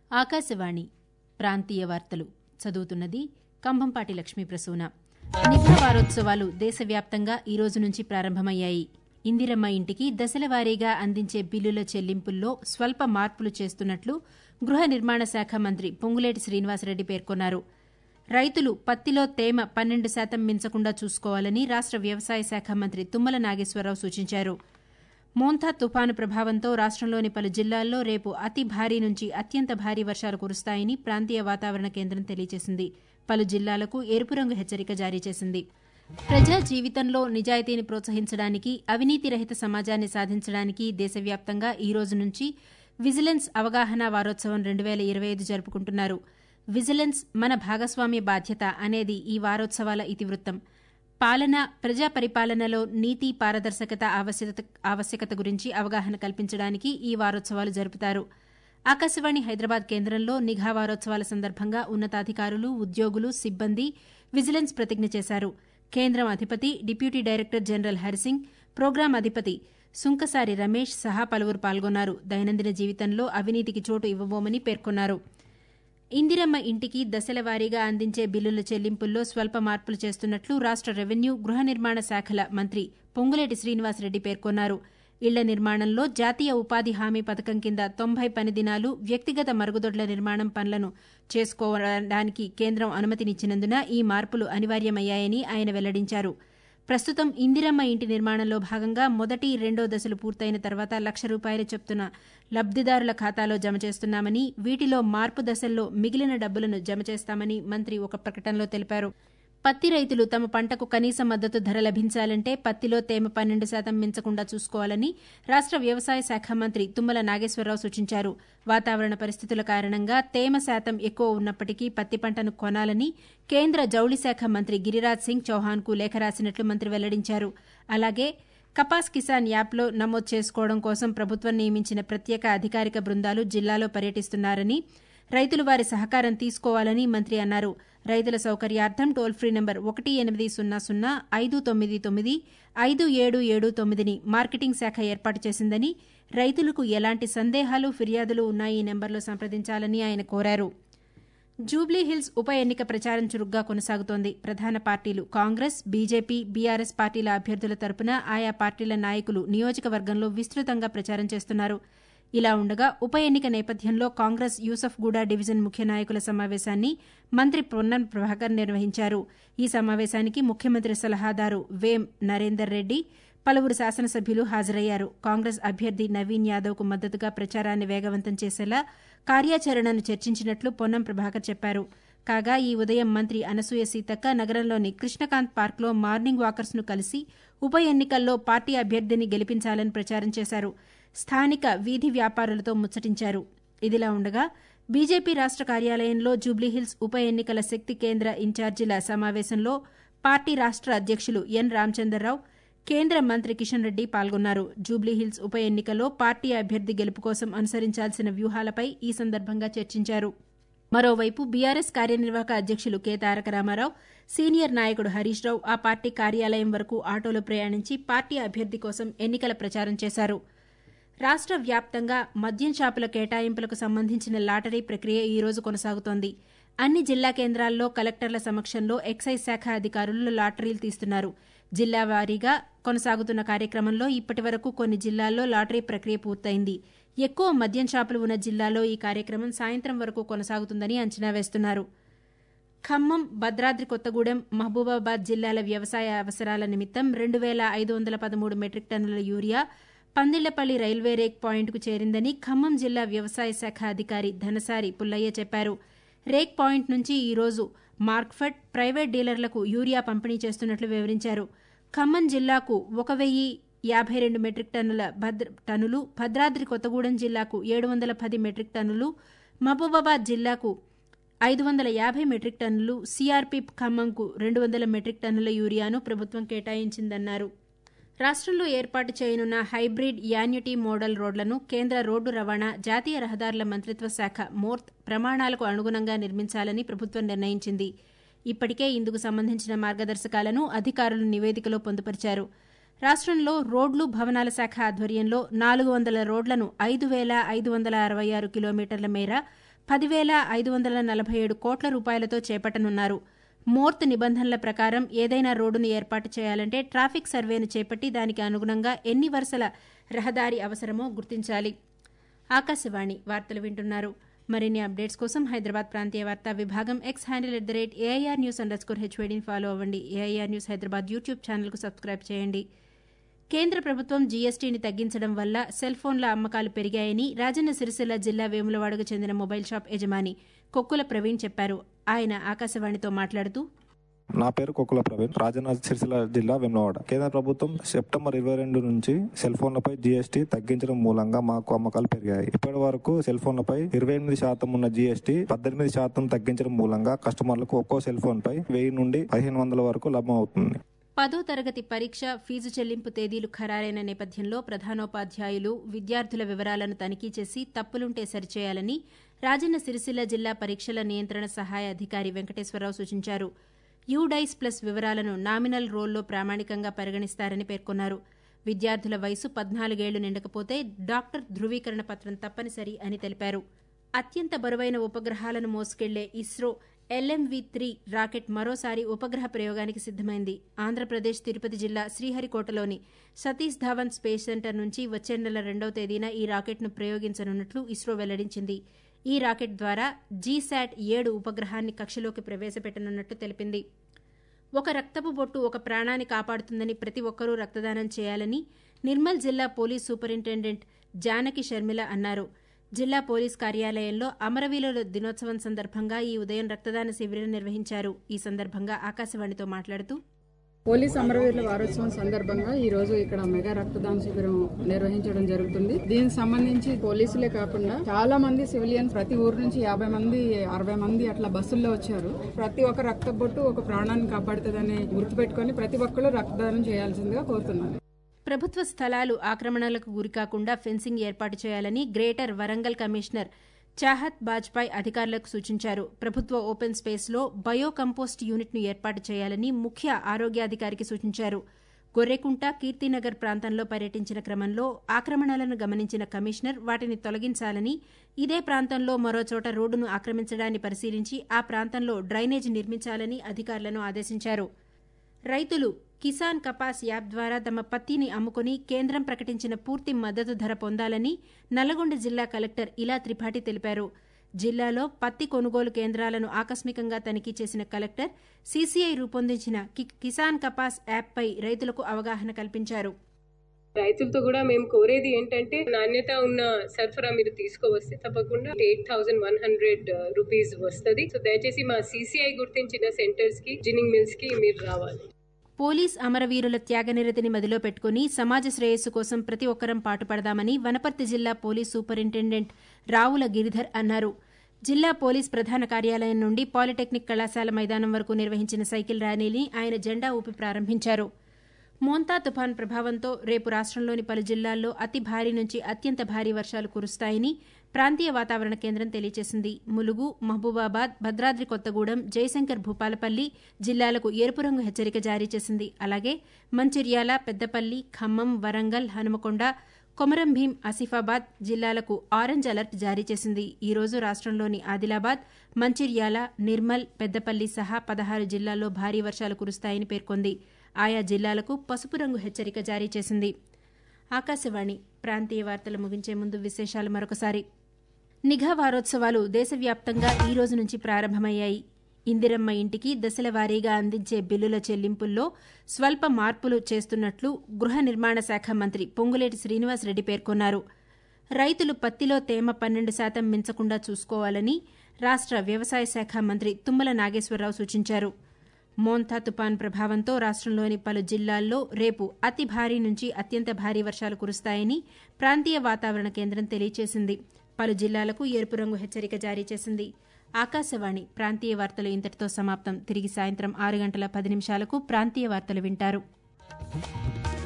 ఆకాశవాణి ప్రాంతీయ వార్తలు చదువుతున్నది కంభంపాటి లక్ష్మీ ప్రసూన నిఘా వారోత్సవాలు దేశవ్యాప్తంగా ఈ రోజు నుంచి ప్రారంభమయ్యాయి ఇందిరమ్మ ఇంటికి దశల వారీగా అందించే బిల్లుల చెల్లింపుల్లో స్వల్ప మార్పులు చేస్తున్నట్లు గృహ నిర్మాణ శాఖ మంత్రి పొంగులేటి శ్రీనివాసరెడ్డి పేర్కొన్నారు రైతులు పత్తిలో తేమ పన్నెండు శాతం మించకుండా చూసుకోవాలని రాష్ట వ్యవసాయ శాఖ మంత్రి తుమ్మల నాగేశ్వరరావు సూచించారు మోంథా తుపాను ప్రభావంతో రాష్టంలోని పలు జిల్లాల్లో రేపు అతి భారీ నుంచి అత్యంత భారీ వర్షాలు కురుస్తాయని ప్రాంతీయ వాతావరణ కేంద్రం తెలియజేసింది పలు జిల్లాలకు ఎరుపు రంగు హెచ్చరిక జారీ చేసింది ప్రజా జీవితంలో నిజాయితీని ప్రోత్సహించడానికి అవినీతి రహిత సమాజాన్ని సాధించడానికి దేశవ్యాప్తంగా ఈ రోజు నుంచి విజిలెన్స్ అవగాహన వారోత్సవం రెండు వేల ఇరవై ఐదు జరుపుకుంటున్నారు విజిలెన్స్ మన భాగస్వామ్య బాధ్యత అనేది ఈ వారోత్సవాల ఇతివృత్తం పాలన ప్రజా పరిపాలనలో నీతి పారదర్శకత ఆవశ్యకత ఆవశ్యకత గురించి అవగాహన కల్పించడానికి ఈ వారోత్సవాలు జరుపుతారు ఆకాశవాణి హైదరాబాద్ కేంద్రంలో నిఘా వారోత్సవాల సందర్భంగా ఉన్నతాధికారులు ఉద్యోగులు సిబ్బంది విజిలెన్స్ ప్రతిజ్ఞ చేశారు కేంద్రం అధిపతి deputy director general Harisingh program అధిపతి సుంకసారి రమేష్ సహా పలువురు పాల్గొన్నారు దైనందిన జీవితంలో అవినీతికి చోటు ఇవ్వబోమని పేర్కొన్నారు ఇందిరమ్మ ఇంటికి దశల వారీగా అందించే బిల్లుల చెల్లింపుల్లో స్వల్ప మార్పులు చేస్తున్నట్లు రాష్ట రెవెన్యూ గృహ నిర్మాణ శాఖల మంత్రి పొంగులేటి శ్రీనివాసరెడ్డి పేర్కొన్నారు ఇళ్ల నిర్మాణంలో జాతీయ ఉపాధి హామీ పథకం కింద తొంభై పని దినాలు వ్యక్తిగత మరుగుదొడ్ల నిర్మాణం పనులను చేసుకోవడానికి కేంద్రం అనుమతినిచ్చినందున ఈ మార్పులు అనివార్యమయ్యాయని ఆయన వెల్లడించారు ప్రస్తుతం ఇందిరమ్మ ఇంటి నిర్మాణంలో భాగంగా మొదటి రెండో దశలు పూర్తయిన తర్వాత లక్ష రూపాయల చొప్పున లబ్దిదారుల ఖాతాలో జమ చేస్తున్నామని వీటిలో మార్పు దశల్లో మిగిలిన డబ్బులను జమ చేస్తామని మంత్రి ఒక ప్రకటనలో తెలిపారు పత్తి రైతులు తమ పంటకు కనీస మద్దతు ధర లభించాలంటే పత్తిలో తేమ పన్నెండు శాతం మించకుండా చూసుకోవాలని రాష్ట వ్యవసాయ శాఖ మంత్రి తుమ్మల నాగేశ్వరరావు సూచించారు వాతావరణ పరిస్థితుల కారణంగా తేమ శాతం ఎక్కువ ఉన్నప్పటికీ పత్తి పంటను కొనాలని కేంద్ర జౌళి శాఖ మంత్రి గిరిరాజ్ సింగ్ చౌహాన్కు లేఖ రాసినట్లు మంత్రి వెల్లడించారు అలాగే కపాస్ కిసాన్ యాప్లో నమోదు చేసుకోవడం కోసం ప్రభుత్వం నియమించిన ప్రత్యేక అధికారిక బృందాలు జిల్లాలో పర్యటిస్తున్నారని రైతులు వారి సహకారం తీసుకోవాలని మంత్రి అన్నారు రైతుల సౌకర్యార్థం టోల్ ఫ్రీ నంబర్ ఒకటి ఎనిమిది సున్నా సున్నా ఐదు తొమ్మిది తొమ్మిది ఐదు ఏడు ఏడు తొమ్మిదిని మార్కెటింగ్ శాఖ ఏర్పాటు చేసిందని రైతులకు ఎలాంటి సందేహాలు ఫిర్యాదులు ఉన్నాయి ఈ నెంబర్లో సంప్రదించాలని ఆయన కోరారు జూబ్లీహిల్స్ ఉప ఎన్నిక ప్రచారం చురుగ్గా కొనసాగుతోంది ప్రధాన పార్టీలు కాంగ్రెస్ బీజేపీ బీఆర్ఎస్ పార్టీల అభ్యర్థుల తరపున ఆయా పార్టీల నాయకులు నియోజకవర్గంలో విస్తృతంగా ప్రచారం చేస్తున్నారు ఇలా ఉండగా ఉప ఎన్నిక నేపథ్యంలో కాంగ్రెస్ యూసఫ్గూడ డివిజన్ ముఖ్య నాయకుల సమావేశాన్ని మంత్రి పొన్నం ప్రభాకర్ నిర్వహించారు ఈ సమావేశానికి ముఖ్యమంత్రి సలహాదారు వేం నరేందర్ రెడ్డి పలువురు శాసనసభ్యులు హాజరయ్యారు కాంగ్రెస్ అభ్యర్థి నవీన్ యాదవ్కు మద్దతుగా ప్రచారాన్ని వేగవంతం చేసేలా కార్యాచరణను చర్చించినట్లు పొన్నం ప్రభాకర్ చెప్పారు కాగా ఈ ఉదయం మంత్రి అనసూయ సీతక్క నగరంలోని కృష్ణకాంత్ పార్క్లో మార్నింగ్ వాకర్స్ను కలిసి ఉప ఎన్నికల్లో పార్టీ అభ్యర్థిని గెలిపించాలని ప్రచారం చేశారు స్థానిక వీధి వ్యాపారులతో ముచ్చటించారు ఇదిలా ఉండగా బీజేపీ రాష్ట కార్యాలయంలో జూబ్లీహిల్స్ ఉప ఎన్నికల శక్తి కేంద్ర ఇన్ఛార్జీల సమావేశంలో పార్టీ రాష్ట అధ్యక్షులు ఎన్ రామచంద్రరావు కేంద్ర మంత్రి కిషన్ రెడ్డి పాల్గొన్నారు జూబ్లీహిల్స్ ఉప ఎన్నికలో పార్టీ అభ్యర్థి గెలుపు కోసం అనుసరించాల్సిన వ్యూహాలపై ఈ సందర్భంగా చర్చించారు మరోవైపు బీఆర్ఎస్ కార్యనిర్వాహక అధ్యక్షులు కె తారక రామారావు సీనియర్ నాయకుడు హరీష్ రావు ఆ పార్టీ కార్యాలయం వరకు ఆటోలో ప్రయాణించి పార్టీ అభ్యర్థి కోసం ఎన్నికల ప్రచారం చేశారు రాష్ట వ్యాప్తంగా మద్యం షాపుల కేటాయింపులకు సంబంధించిన లాటరీ ప్రక్రియ ఈ రోజు కొనసాగుతోంది అన్ని జిల్లా కేంద్రాల్లో కలెక్టర్ల సమక్షంలో ఎక్సైజ్ శాఖ అధికారులు లాటరీలు తీస్తున్నారు జిల్లా వారీగా కొనసాగుతున్న కార్యక్రమంలో ఇప్పటి వరకు కొన్ని జిల్లాల్లో లాటరీ ప్రక్రియ పూర్తయింది ఎక్కువ మద్యం షాపులు ఉన్న జిల్లాలో ఈ కార్యక్రమం సాయంత్రం వరకు కొనసాగుతుందని అంచనా వేస్తున్నారు ఖమ్మం భద్రాద్రి కొత్తగూడెం మహబూబాబాద్ జిల్లాల వ్యవసాయ అవసరాల నిమిత్తం రెండు వేల ఐదు వందల పదమూడు మెట్రిక్ టన్నుల యూరియా పందిళ్లపల్లి రైల్వే రేక్ పాయింట్కు చేరిందని ఖమ్మం జిల్లా వ్యవసాయ శాఖ అధికారి ధనసారి పుల్లయ్య చెప్పారు రేక్ పాయింట్ నుంచి ఈ రోజు మార్క్ఫెడ్ ప్రైవేట్ డీలర్లకు యూరియా పంపిణీ చేస్తున్నట్లు వివరించారు ఖమ్మం జిల్లాకు ఒక వెయ్యి యాభై రెండు మెట్రిక్ టన్నుల భద్ర టన్నులు భద్రాద్రి కొత్తగూడెం జిల్లాకు ఏడు వందల పది మెట్రిక్ టన్నులు మహబూబాబాద్ జిల్లాకు ఐదు వందల యాభై మెట్రిక్ టన్నులు సిఆర్పి ఖమ్మంకు రెండు వందల మెట్రిక్ టన్నుల యూరియాను ప్రభుత్వం కేటాయించిందన్నారు రాష్ట్రంలో ఏర్పాటు చేయనున్న హైబ్రిడ్ యాన్యుటీ మోడల్ రోడ్లను కేంద్ర రోడ్డు రవాణా జాతీయ రహదారుల మంత్రిత్వ శాఖ మోర్త్ ప్రమాణాలకు అనుగుణంగా నిర్మించాలని ప్రభుత్వం నిర్ణయించింది ఇప్పటికే ఇందుకు సంబంధించిన మార్గదర్శకాలను అధికారులు నివేదికలో పొందుపరిచారు రాష్ట్రంలో రోడ్లు భవనాల శాఖ ఆధ్వర్యంలో నాలుగు వందల రోడ్లను ఐదు వేల ఐదు వందల అరవై ఆరు కిలోమీటర్ల మేర పదివేల ఐదు వందల నలభై ఏడు కోట్ల రూపాయలతో చేపట్టనున్నారు మోర్త్ నిబంధనల ప్రకారం ఏదైనా రోడ్డును ఏర్పాటు చేయాలంటే ట్రాఫిక్ సర్వేను చేపట్టి దానికి అనుగుణంగా ఎన్ని వరుసల రహదారి అవసరమో గుర్తించాలి ఆకాశవాణి వార్తలు వింటున్నారు మరిన్ని అప్డేట్స్ కోసం హైదరాబాద్ ప్రాంతీయ వార్తా విభాగం X handle at the rate AIR news under score హెచ్వేడిని ఫాలో అవ్వండి ఏఐఆర్ న్యూస్ హైదరాబాద్ యూట్యూబ్ ఛానల్కు సబ్స్క్రైబ్ చేయండి కేంద్ర ప్రభుత్వం జీఎస్టీని తగ్గించడం వల్ల సెల్ ఫోన్ల అమ్మకాలు పెరిగాయని రాజన్న సిరిసిల్ల జిల్లా వేములవాడకు చెందిన మొబైల్ షాప్ యజమాని కొక్కుల ప్రవీణ్ చెప్పారు ఆయన ఆకాశవాణితో మాట్లాడుతూ నా పేరు కొక్కుల ప్రవీణ్ రాజన్న సిరిసిల్ల జిల్లా వెమ్లవాడ కేంద్ర ప్రభుత్వం సెప్టెంబర్ ఇరవై రెండు నుంచి సెల్ ఫోన్లపై జీఎస్టీ తగ్గించడం మూలంగా మాకు అమ్మకాలు పెరిగాయి ఇప్పటి వరకు సెల్ ఫోన్లపై ఇరవై ఎనిమిది శాతం ఉన్న జీఎస్టీ పద్దెనిమిది శాతం తగ్గించడం మూలంగా కస్టమర్లకు ఒక్కో సెల్ ఫోన్ పై వెయ్యి నుండి పదిహేను వందల వరకు లభ్యం అవుతుంది పదో తరగతి పరీక్ష ఫీజు చెల్లింపు తేదీలు ఖరారైన నేపథ్యంలో ప్రధానోపాధ్యాయులు విద్యార్థుల వివరాలను తనిఖీ చేసి తప్పులుంటే సరిచేయాలని రాజన్న సిరిసిల్ల జిల్లా పరీక్షల నియంత్రణ సహాయ అధికారి వెంకటేశ్వరరావు సూచించారు యూడైస్ ప్లస్ వివరాలను నామినల్ రోల్లో ప్రామాణికంగా పరిగణిస్తారని పేర్కొన్నారు విద్యార్థుల వయసు పద్నాలుగేళ్లు నిండకపోతే డాక్టర్ ధృవీకరణ పత్రం తప్పనిసరి అని తెలిపారు అత్యంత బరువైన ఉపగ్రహాలను మోసుకెళ్లే ఇస్రో ఎల్ఎంవి త్రీ రాకెట్ మరోసారి ఉపగ్రహ ప్రయోగానికి సిద్దమైంది ఆంధ్రప్రదేశ్ తిరుపతి జిల్లా శ్రీహరికోటలోని సతీష్ ధావన్ స్పేస్ సెంటర్ నుంచి వచ్చే నెల రెండవ తేదీన ఈ రాకెట్ను ప్రయోగించనున్నట్లు ఇస్రో వెల్లడించింది ఈ రాకెట్ ద్వారా జీశాట్ ఏడు ఉపగ్రహాన్ని కక్షలోకి ప్రవేశపెట్టనున్నట్లు తెలిపింది ఒక రక్తపు బొట్టు ఒక ప్రాణాన్ని కాపాడుతుందని ప్రతి ఒక్కరూ రక్తదానం చేయాలని నిర్మల్ జిల్లా పోలీస్ సూపరింటెండెంట్ జానకి షర్మిల అన్నారు జిల్లా పోలీస్ కార్యాలయంలో అమరవీరుల దినోత్సవం సందర్భంగా ఈ ఉదయం రక్తదాన శిబిరం నిర్వహించారు ఈ సందర్భంగా ఆకాశవాణితో మాట్లాడుతూ పోలీస్ అమరవీరుల వారోత్సవం సందర్భంగా ఈ రోజు ఇక్కడ మెగా రక్తదాన శిబిరం నిర్వహించడం జరుగుతుంది దీనికి సంబంధించి పోలీసులే కాకుండా చాలా మంది సివిలియన్స్ ప్రతి ఊరు నుంచి యాభై మంది అరవై మంది అట్లా బస్సుల్లో వచ్చారు ప్రతి ఒక్క రక్త బొట్టు ఒక ప్రాణాన్ని కాపాడుతుందని గుర్తుపెట్టుకుని ప్రతి ఒక్కరు రక్తదానం చేయాల్సిందిగా కోరుతున్నాను ప్రభుత్వ స్థలాలు ఆక్రమణలకు గురికాకుండా ఫెన్సింగ్ ఏర్పాటు చేయాలని గ్రేటర్ వరంగల్ కమిషనర్ చాహత్ బాజ్పాయ్ అధికారులకు సూచించారు ప్రభుత్వ ఓపెన్ స్పేస్లో బయో కంపోస్ట్ యూనిట్ను ఏర్పాటు చేయాలని ముఖ్య ఆరోగ్యాధికారికి సూచించారు గొర్రెకుంట కీర్తినగర్ ప్రాంతంలో పర్యటించిన క్రమంలో ఆక్రమణలను గమనించిన కమిషనర్ వాటిని తొలగించాలని ఇదే ప్రాంతంలో మరోచోట రోడ్డును ఆక్రమించడాన్ని పరిశీలించి ఆ ప్రాంతంలో డ్రైనేజ్ నిర్మించాలని అధికారులను ఆదేశించారు రైతులు కిసాన్ కపాస్ యాప్ ద్వారా తమ పత్తిని అమ్ముకుని కేంద్రం ప్రకటించిన పూర్తి మద్దతు ధర పొందాలని నల్లగొండ జిల్లా కలెక్టర్ ఇలా త్రిపాఠి తెలిపారు జిల్లాలో పత్తి కొనుగోలు కేంద్రాలను ఆకస్మికంగా తనిఖీ చేసిన కలెక్టర్ సీసీఐ రూపొందించిన కిసాన్ కపాస్ యాప్పై రైతులకు అవగాహన కల్పించారు రైతులతో కూడా మేము కోరేది ఏంటంటే నాణ్యత ఉన్న సరఫరా మీరు తీసుకువస్తే తప్పకుండా eight thousand one hundred rupees వస్తుంది సో దయచేసి మా సీసీఐ గుర్తించిన సెంటర్స్ కి జిన్నింగ్ మిల్స్ కి మీరు రావాలి పోలీస్ అమరవీరుల త్యాగనిరతిని మదిలో పెట్టుకుని సమాజ శ్రేయస్సు కోసం ప్రతి ఒక్కరం పాటుపడదామని వనపర్తి జిల్లా పోలీస్ సూపరింటెండెంట్ రావుల గిరిధర్ అన్నారు జిల్లా పోలీస్ ప్రధాన కార్యాలయం నుండి పాలిటెక్నిక్ కళాశాల మైదానం వరకు నిర్వహించిన సైకిల్ ర్యాలీని ఆయన జెండా ఊపి ప్రారంభించారు మోంతా తుఫాన్ ప్రభావంతో రేపు రాష్ట్రంలోని పలు జిల్లాల్లో అతి భారీ నుంచి అత్యంత భారీ వర్షాలు కురుస్తాయని ప్రాంతీయ వాతావరణ కేంద్రం తెలియజేసింది ములుగు మహబూబాబాద్ భద్రాద్రి కొత్తగూడెం జయశంకర్ భూపాలపల్లి జిల్లాలకు ఎరుపు రంగు హెచ్చరిక జారీ చేసింది అలాగే మంచిర్యాల పెద్దపల్లి ఖమ్మం వరంగల్ హనుమకొండ కొమరం భీం ఆసిఫాబాద్ జిల్లాలకు ఆరెంజ్ అలర్ట్ జారీ చేసింది ఈ రోజు రాష్ట్రంలోని ఆదిలాబాద్ మంచిర్యాల నిర్మల్ పెద్దపల్లి సహా పదహారు జిల్లాల్లో భారీ వర్షాలు కురుస్తాయని పేర్కొంది ఆయా జిల్లాలకు పసుపు రంగు హెచ్చరిక జారీ చేసింది ఆకాశవాణి ప్రాంతీయ వార్తలు ముగించే ముందు విశేషాలు మరొకసారి నిఘా వారోత్సవాలు దేశవ్యాప్తంగా ఈ రోజు నుంచి ప్రారంభమయ్యాయి ఇందిరమ్మ ఇంటికి దశల వారీగా అందించే బిల్లుల చెల్లింపుల్లో స్వల్ప మార్పులు చేస్తున్నట్లు గృహ నిర్మాణ శాఖ మంత్రి పొంగులేటి శ్రీనివాసరెడ్డి పేర్కొన్నారు రైతులు పత్తిలో తేమ పన్నెండు శాతం మించకుండా చూసుకోవాలని రాష్ట్ర వ్యవసాయ శాఖ మంత్రి తుమ్మల నాగేశ్వరరావు సూచించారు మోంతా తుపాన్ ప్రభావంతో రాష్ట్రంలోని పలు జిల్లాల్లో రేపు అతి భారీ నుంచి అత్యంత భారీ వర్షాలు కురుస్తాయని ప్రాంతీయ వాతావరణ కేంద్రం తెలియజేసింది పలు జిల్లాలకు ఎరుపు రంగు హెచ్చరిక జారీ చేసింది ఆకాశవాణి ప్రాంతీయ వార్తలు ఇంతటితో సమాప్తం తిరిగి సాయంత్రం ఆరు గంటల పది నిమిషాలకు ప్రాంతీయ వార్తలు వింటారు